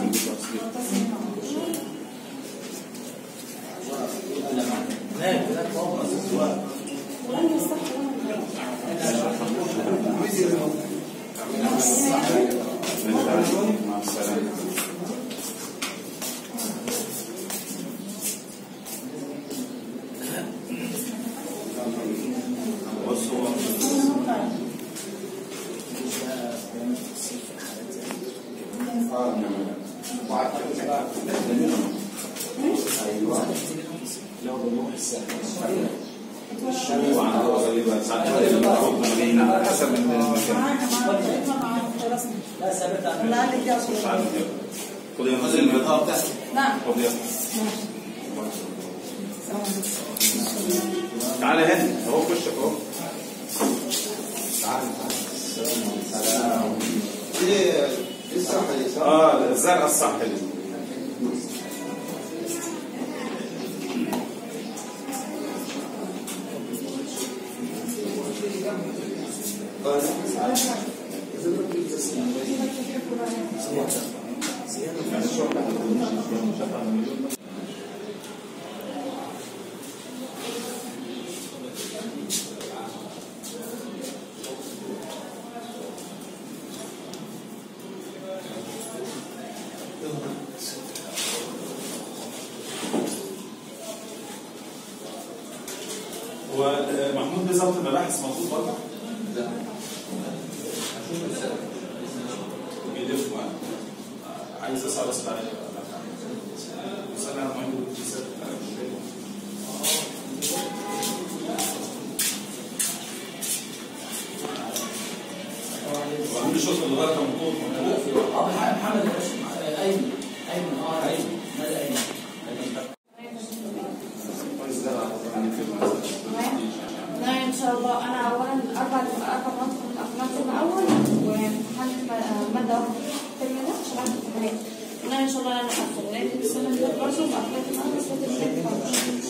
هناك هناك فوق السواق مع السلامة بص هو هو عنده غالبا ساعات بيروح ملايين على حسب المكان لا ثابت على لا اللي جاب مش عارف يلا. خد يا نزل البطاقة بتاعتك نعم خد يلا تعالى هنا اهو وشك اهو اه الزرقاء الصح دي يعني شو هو محمود بظبط المباحث موجود برضه؟ لا بيلف معاه. عايز اسال اسال عليه بس انا محمود بيسال أنا مش فاهم. وعامل شغل لغايه ما نطول اه محمد يا باشا ايمن ايمن اه ايمن ماذا ايمن لا ان شاء الله انا اولا اربع اربع مناطق من الافلام في الاول وامتحان ماده واحده في الترم ده شرحت امتحانات انا ان شاء الله انا هقفل لان السنه اللي فاتت برضه بقفلت الامر بس فاتت